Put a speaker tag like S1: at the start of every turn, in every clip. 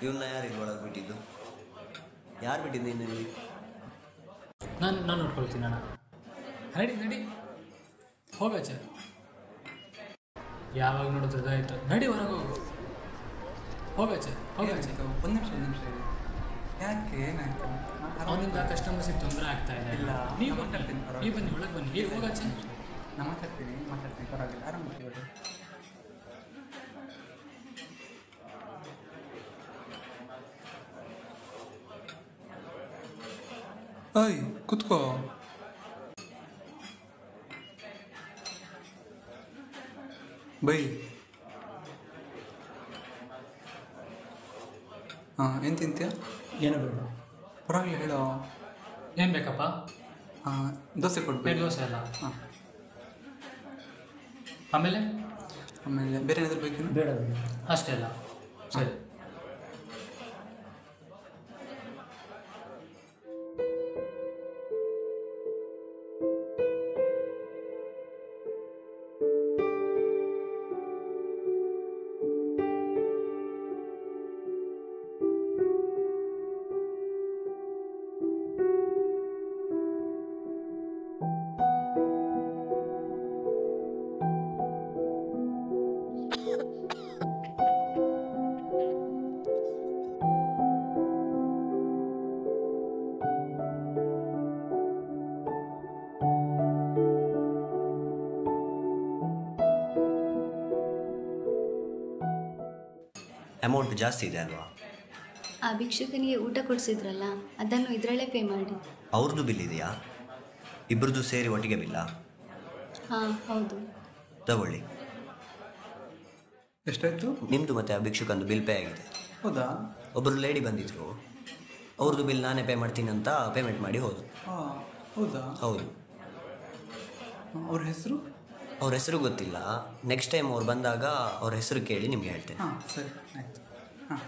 S1: ಇವನ್ನ ಯಾರು ಇಲ್ಲಿ ಒಳಗೆ ಬಿಟ್ಟಿದ್ದು ಯಾರು ಬಿಟ್ಟಿದ್ದು ನೀನು ಇಲ್ಲಿ
S2: ನಾನು ನಾನು ನೋಡ್ಕೊಳ್ತೀನಿ ಅಣ್ಣ ನಡಿ ನಡಿ ಹೋಗಚ್ಚ ಯಾವಾಗ ನೋಡಿದ್ರೆ ಆಯ್ತು ನಡಿ ಹೊರಗೆ ಹೋಗು ಹೋಗಚ್ಚ ಹೋಗಚ್ಚ
S3: ಒಂದು ನಿಮಿಷ ಒಂದು ನಿಮಿಷ ಇದೆ ಯಾಕೆ ಏನಾಯ್ತು
S2: ಅವನಿಂದ ಕಸ್ಟಮರ್ಸಿಗೆ ತೊಂದರೆ ಆಗ್ತಾ ಇದೆ
S3: ಇಲ್ಲ,
S2: ನೀವು
S3: ನಾನು ಮಾತಾಡ್ತೀನಿ,
S2: ಬನ್ನಿ
S3: ಪರವಾಗಿಲ್ಲ.
S2: ನೀವು ಬನ್ನಿ ಒಳಗೆ ಬನ್ನಿ ಏ ಹೋಗಚ್ಚ
S3: ನಾ ಮಾತಾಡ್ತೀನಿ ಮಾತಾಡ್ತೀನಿ ಪರವಾಗಿಲ್ಲ ಆರಾಮ ಬಿಡಿ ಓಯ್ ಕುತ್ಕೋ ಬೈ ಹಾಂ ಏನು ತಿಂತೀಯ
S2: ಏನು ಬೇಡ
S3: ಪರವಾಗಿಲ್ಲ ಹೇಳೋ
S2: ಏನು ಬೇಕಪ್ಪ
S3: ಹಾಂ ದೋಸೆ
S2: ಬೇಡ
S3: ಕೊಡ್ಬೇಕು
S2: ದೋಸೆ ಅಲ್ಲ
S3: ಹಾಂ
S2: ಆಮೇಲೆ
S3: ಆಮೇಲೆ ಬೇರೆ ಏನಾದರೂ ಬೇಕೇನು
S2: ಬೇಡ ಬೇಡ ಅಷ್ಟೇ ಅಲ್ಲ ಸರಿ
S1: ಅಮೌಂಟ್ ಜಾಸ್ತಿ ಇದೆ ಅಲ್ವಾ
S4: ಆ ಭಿಕ್ಷುಕನಿಗೆ ಊಟ ಕೊಡಿಸಿದ್ರಲ್ಲ ಅದನ್ನು ಇದರಲ್ಲೇ ಪೇ ಮಾಡಿ
S1: ಅವ್ರದ್ದು ಬಿಲ್ ಇದೆಯಾ ಇಬ್ಬರದ್ದು ಸೇರಿ ಒಟ್ಟಿಗೆ ಬಿಲ್ಲ
S4: ಹಾಂ ಹೌದು
S1: ತಗೊಳ್ಳಿ
S3: ಎಷ್ಟಾಯಿತು
S1: ನಿಮ್ಮದು ಮತ್ತು ಆ ಭಿಕ್ಷುಕಂದು ಬಿಲ್ ಪೇ ಆಗಿದೆ
S3: ಹೌದಾ
S1: ಒಬ್ಬರು ಲೇಡಿ ಬಂದಿದ್ರು ಅವ್ರದ್ದು ಬಿಲ್ ನಾನೇ ಪೇ ಮಾಡ್ತೀನಿ ಅಂತ ಪೇಮೆಂಟ್ ಮಾಡಿ ಹೋದ್ರು
S3: ಹಾಂ ಹೌದಾ
S1: ಹೌದು
S3: ಅವ್ರ ಹೆಸರು
S1: ಅವ್ರ ಹೆಸರು ಗೊತ್ತಿಲ್ಲ ನೆಕ್ಸ್ಟ್ ಟೈಮ್ ಅವ್ರು ಬಂದಾಗ ಅವ್ರ ಹೆಸರು ಕೇಳಿ ನಿಮ್ಗೆ ಹೇಳ್ತೇನೆ
S3: ಹಾಂ ಸರಿ ಆಯಿತು ಹಾಂ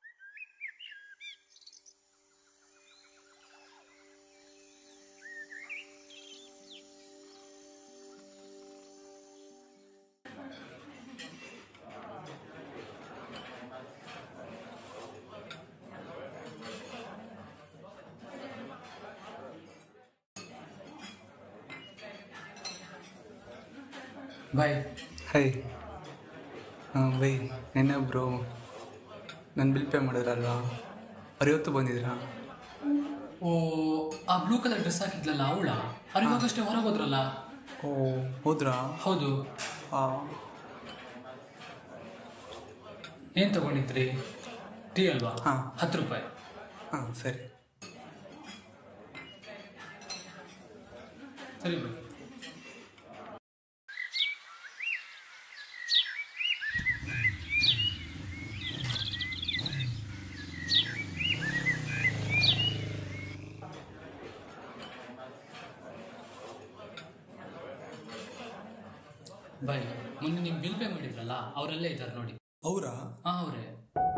S2: ಬಾಯ್
S3: ಹೈ ಹಾಂ ಬೈ ನೆನ್ನೆ ಒಬ್ಬರು ನನ್ನ ಬಿಲ್ ಪೇ ಮಾಡಿದ್ರಲ್ವಾ ಅವ್ರು ಇವತ್ತು ಬಂದಿದ್ರಾ
S2: ಓ ಆ ಬ್ಲೂ ಕಲರ್ ಡ್ರೆಸ್ ಹಾಕಿದ್ಲಲ್ಲ ಅವಳ ಅವ್ರು ಇವಾಗಷ್ಟೇ ಹೊರಗೆ ಹೋದ್ರಲ್ಲ
S3: ಓ ಹೌದ್ರಾ
S2: ಹೌದು
S3: ಹಾಂ
S2: ಏನು ತಗೊಂಡಿದ್ರಿ ಟೀ ಅಲ್ವಾ
S3: ಹಾ.
S2: ಹತ್ತು ರೂಪಾಯಿ
S3: ಹಾಂ ಸರಿ
S2: ಸರಿ ಬಿಡಿ ಬಾಯ್ ಮೊನ್ನೆ ನೀವು ಬಿಲ್ ಪೇ ಮಾಡಿದ್ರಲ್ಲ ಅವರೆಲ್ಲೇ ಇದ್ದಾರೆ ನೋಡಿ
S3: ಅವರಾ
S2: ಹಾಂ ಅವರೇ